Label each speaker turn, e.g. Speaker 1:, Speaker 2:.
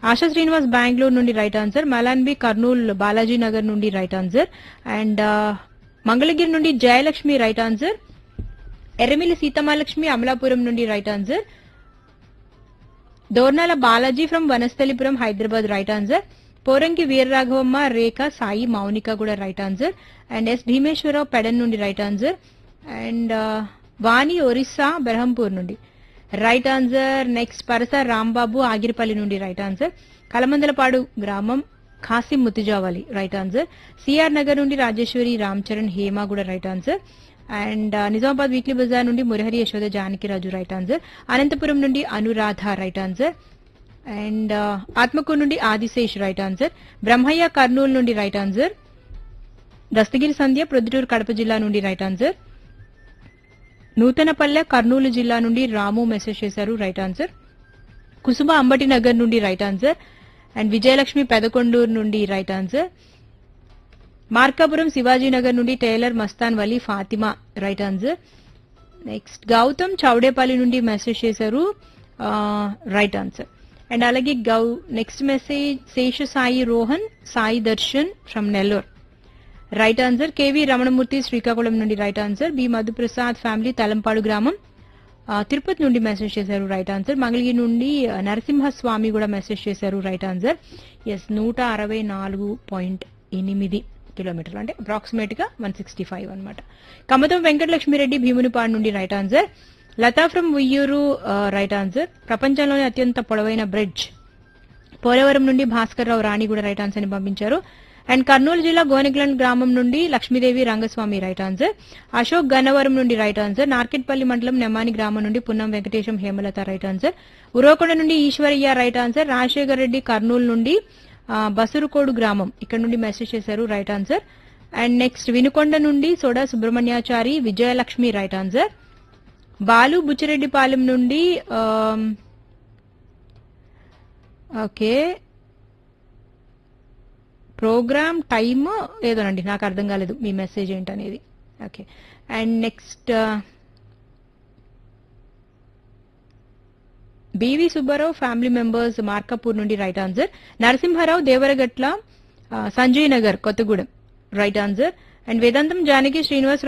Speaker 1: ఆశా శ్రీనివాస్ బెంగళూరు నుండి right answer Malanbi Kurnool Balaji Nagar నుండి right answer and Mangalagiri నుండి జయలక్ష్మి రైట్ ఆన్సర్ ఎర్రమిల్లి సీతమాలక్ష్మి అమలాపురం నుండి right answer Dornala Balaji from Vanasthalipuram Hyderabad right answer Poranki Veeraraghavamma Rekha Sai Mounika కూడా right answer and S Bhimeswararao Pedana నుండి right answer and Vani Orissa Berhampur నుండి right answer next Parasa Rambabu Agiripalli నుండి రైట్ ఆన్సర్ కలమందలపాడు గ్రామం Khasim Muthijavali right answer CR Nagar నుండి రాజేశ్వరి రామ్ చరణ్ హేమ కూడా right answer and Nizamabad weekly bazaar నుండి మురహరి యశోద జానకిరాజు రైట్ ఆన్సర్ అనంతపురం నుండి Anuradha right answer and Atmakur నుండి ఆదిశేష్ రైట్ ఆన్సర్ బ్రహ్మయ్య కర్నూలు నుండి రైట్ ఆన్సర్ దస్తగిరి సంధ్య ప్రొద్దుటూరు కడప జిల్లా నుండి రైట్ ఆన్సర్ నూతనపల్లె కర్నూలు జిల్లా నుండి రాము మెసేజ్ చేశారు రైట్ ఆన్సర్ కుసుమ అంబటి నగర్ నుండి right answer and Vijayalakshmi Pedakondur నుండి రైట్ ఆన్సర్ మార్కాపురం శివాజీనగర్ నుండి tailor Mastan Vali Fatima right answer next Gautam Chowdepalli నుండి మెసేజ్ చేశారు రైట్ ఆన్సర్ అండ్ అలాగే గౌ next message Sesha Sai Rohan Sai Darshan from Nellore right answer KV Ramanamurthy Srikakulam నుండి right answer B Madhuprasad family Thalampadu గ్రామం ఆ, తిరుపతి నుండి మెసేజ్ చేశారు రైట్ ఆన్సర్ మంగళగిరి నుండి ఆ, నరసింహస్వామి కూడా మెసేజ్ చేశారు రైట్ ఆన్సర్ ఎస్ నూట అరవై నాలుగు పాయింట్ ఎనిమిది కిలోమీటర్లు అంటే అప్రాక్సిమేట్ గా వన్ సిక్స్టీ ఫైవ్ అనమాట కమతం వెంకటలక్ష్మిరెడ్డి భీమునిపాడు నుండి right answer Latha from Uyyuru right answer ప్రపంచంలోనే అత్యంత పొడవైన బ్రిడ్జ్ పోలవరం నుండి భాస్కర్ రావు రాణి కూడా రైట్ ఆన్సర్ ని పంపించారు అండ్ కర్నూలు జిల్లా గోనెగ్లం గ్రామం నుండి లక్ష్మీదేవి రంగస్వామి రైట్ ఆన్సర్ అశోక్ గన్నవరం నుండి రైట్ ఆన్సర్ నార్కెట్పల్లి మండలం నెమ్మాని గ్రామం నుండి పున్నం వెంకటేశం హేమలత రైట్ ఆన్సర్ ఉరవకొండ నుండి ఈశ్వరయ్య రైట్ ఆన్సర్ రాజశేఖర్ రెడ్డి కర్నూలు నుండి ఆ, బసురుకోడు గ్రామం ఇక్కడ నుండి మెసేజ్ చేశారు right answer and next Vinukonda నుండి soda Subrahmanyachari Vijayalakshmi right answer Balu Buchireddypalem నుండి ఆమ్, ఓకే ప్రోగ్రామ్ టైమ్ ఏదోనండి నాకు అర్థం కాలేదు మీ మెసేజ్ ఏంటనేది okay and next BV Subbarao family members Markapur నుండి రైట్ ఆన్సర్ నరసింహారావు దేవరగట్ల ఆ, Sanjay Nagar Kothagudem right answer and Vedantam Janaki Srinivas